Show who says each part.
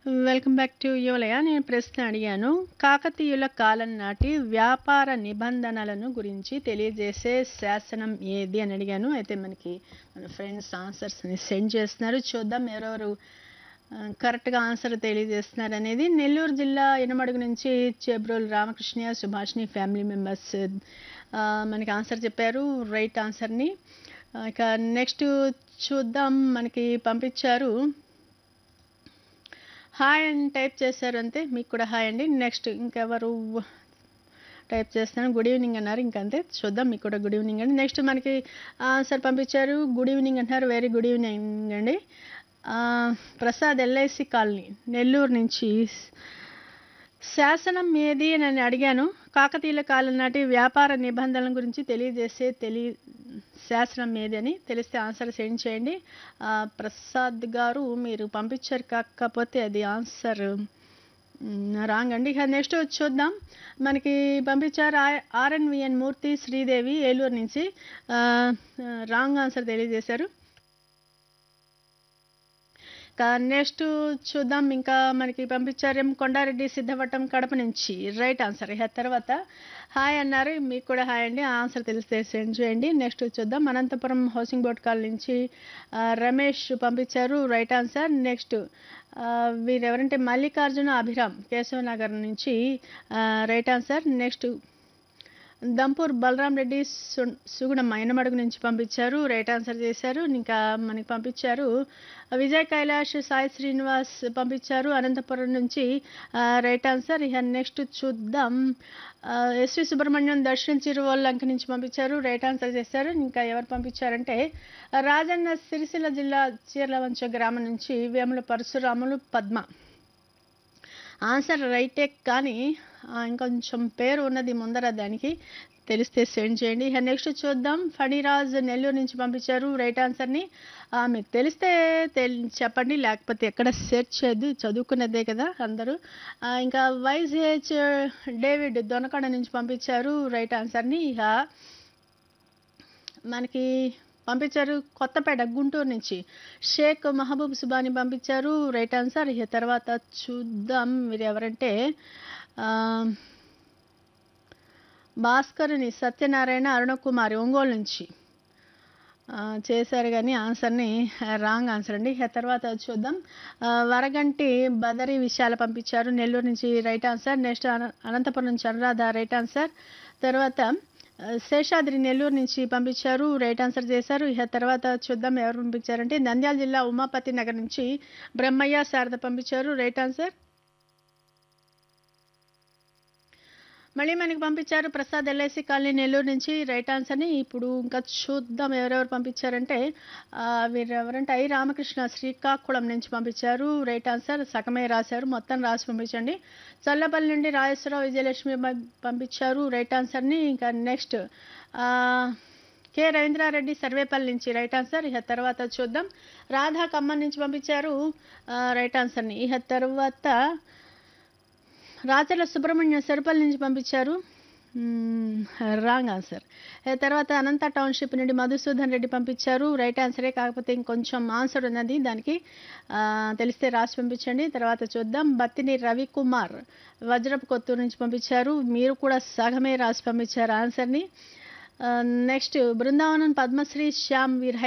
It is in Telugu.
Speaker 1: వెల్కమ్ బ్యాక్ టు యువలయ నేను ప్రశ్న అడిగాను కాకతీయుల కాలం నాటి వ్యాపార నిబంధనలను గురించి తెలియజేసే శాసనం ఏది అని అడిగాను అయితే మనకి మన ఫ్రెండ్స్ ఆన్సర్స్ని సెండ్ చేస్తున్నారు చూద్దాం ఎవరెవరు ఆ, కరెక్ట్గా ఆన్సర్ తెలియజేస్తున్నారు అనేది నెల్లూరు జిల్లా ఇనమడుగు నుంచి చెబ్రోల్ రామకృష్ణ సుభాష్ని ఫ్యామిలీ మెంబర్స్ ఆ, మనకి ఆన్సర్ చెప్పారు రైట్ ఆన్సర్ని ఆ, ఇక నెక్స్ట్ చూద్దాం మనకి పంపించారు హాయ్ అని టైప్ చేశారు అంతే మీకు కూడా హాయ్ అండి నెక్స్ట్ ఇంకెవరు టైప్ చేస్తాను గుడ్ ఈవినింగ్ అన్నారు ఇంకంతే చూద్దాం మీకు కూడా గుడ్ ఈవినింగ్ అండి నెక్స్ట్ మనకి ఆన్సర్ పంపించారు గుడ్ ఈవినింగ్ అంటున్నారు వెరీ గుడ్ ఈవినింగ్ అండి ఆ, ప్రసాద్ ఎల్ఐసి కాలనీ నెల్లూరు నుంచి శాసనం ఏది అని నేను అడిగాను కాకతీయుల కాలం నాటి వ్యాపార నిబంధనల గురించి తెలియజేసే తెలి శాసనం ఏది అని తెలిస్తే ఆన్సర్ సెండ్ చేయండి ఆ, ప్రసాద్ గారు మీరు పంపించారు కాకపోతే అది ఆన్సర్ రాంగ్ అండి ఇక నెక్స్ట్ చూద్దాం మనకి పంపించారు ఆర్ఎన్విఎన్ మూర్తి శ్రీదేవి ఏలూరు నుంచి రాంగ్ ఆన్సర్ తెలియజేశారు నెక్స్ట్ చూద్దాం ఇంకా మనకి పంపించారేం కొండారెడ్డి సిద్ధవటం కడప నుంచి రైట్ ఆన్సర్ ఇక తర్వాత హాయ్ అన్నారు మీకు కూడా హాయ్ అండి ఆన్సర్ తెలిస్తే సెండ్ చేయండి నెక్స్ట్ చూద్దాం అనంతపురం హౌసింగ్ బోర్డ్ కాల్ నుంచి ఆ, రమేష్ పంపించారు రైట్ ఆన్సర్ నెక్స్ట్ వీరు ఎవరంటే మల్లికార్జున అభిరామ్ కేశవనగర్ నుంచి right answer next Dampur Balaram Reddy సు- సుగుణమ్మ ఎనమడుగు నుంచి పంపించారు రైట్ ఆన్సర్ చేశారు ఇంకా మనకి పంపించారు విజయ్ కైలాష్ సాయి శ్రీనివాస్ పంపించారు అనంతపురం నుంచి ఆ, రైట్ ఆన్సర్ ఇక నెక్స్ట్ చూద్దాం ఆ, ఎస్వి సుబ్రహ్మణ్యం దర్శన్ చిరువల్లంక నుంచి పంపించారు రైట్ ఆన్సర్ చేశారు ఇంకా ఎవరు పంపించారంటే రాజన్న సిరిసిల్ల జిల్లా చీర్లవంచ గ్రామం నుంచి వేముల పరశురాములు పద్మ ఆన్సర్ రైటే కానీ ఆ, ఇంకొంచెం పేరు ఉన్నది ముందర దానికి తెలిస్తే సెండ్ చేయండి ఇక నెక్స్ట్ చూద్దాం ఫణిరాజ్ నెల్లూరు నుంచి పంపించారు రైట్ ఆన్సర్ని ఆ, మీకు తెలిస్తే తెల్ చెప్పండి లేకపోతే ఎక్కడ సెర్చ్ చేయద్దు చదువుకున్నదే కదా అందరూ ఆ, ఇంకా వైజేహెచ్ డేవిడ్ దొనకొండ నుంచి పంపించారు రైట్ ఆన్సర్ని ఇక మనకి పంపించారు కొత్తపేట గుంటూరు నుంచి షేక్ మహబూబ్ సుబాని పంపించారు రైట్ ఆన్సర్ ఇక తర్వాత చూద్దాం మీరు ఎవరంటే ఆ, భాస్కరుని సత్యనారాయణ అరుణకుమారి ఒంగోలు నుంచి ఆ, చేశారు కానీ ఆన్సర్ని రాంగ్ ఆన్సర్ అండి ఇక తర్వాత చూద్దాం ఆ, వరగంటి బదరి విషయాలు పంపించారు నెల్లూరు నుంచి రైట్ ఆన్సర్ నెక్స్ట్ అన- అనంతపురం నుంచి అనురాధ రైట్ ఆన్సర్ తర్వాత ఆ, శేషాద్రి నెల్లూరు నుంచి పంపించారు రైట్ ఆన్సర్ చేశారు ఇక తర్వాత చూద్దాం ఎవరు పంపించారంటే నంద్యాల జిల్లా ఉమాపతి నగర్ నుంచి బ్రహ్మయ్య శారద పంపించారు రైట్ ఆన్సర్ మళ్ళీ మనకి పంపించారు ప్రసాద్ ఎల్ఐసి కాలనీ నెల్లూరు నుంచి రైట్ ఆన్సర్ని ఇప్పుడు ఇంకా చూద్దాం ఎవరెవరు పంపించారంటే ఆ, వీరు ఎవరంటే ఐ రామకృష్ణ శ్రీకాకుళం నుంచి పంపించారు రైట్ ఆన్సర్ సగమే రాశారు మొత్తం రాసి పంపించండి చల్లపల్లి నుండి రాజేశ్వరరావు విజయలక్ష్మి పం- పంపించారు రైట్ ఆన్సర్ని ఇంకా నెక్స్ట్ కె రవీంద్రారెడ్డి సర్వేపల్లి నుంచి రైట్ ఆన్సర్ ఇక తర్వాత చూద్దాం రాధా ఖమ్మం నుంచి పంపించారు ఆ, రైట్ ఆన్సర్ని ఇక తర్వాత రాచర్ల సుబ్రహ్మణ్యం సరుపల్లి నుంచి పంపించారు మ్మ్, రాంగ్ ఆన్సర్ ఆ తర్వాత అనంత టౌన్షిప్ నుండి మధుసూదన్ రెడ్డి పంపించారు రైట్ ఆన్సరే కాకపోతే ఇంకొంచెం ఆన్సర్ ఉన్నది దానికి ఆ, తెలిస్తే రాసి పంపించండి తర్వాత చూద్దాం బత్తిని రవికుమార్ వజ్రపు కొత్తూరు నుంచి పంపించారు మీరు కూడా సగమే రాసి పంపించారు ఆన్సర్ని నెక్స్ట్ బృందావనం పద్మశ్రీ శ్యామ్ వీర్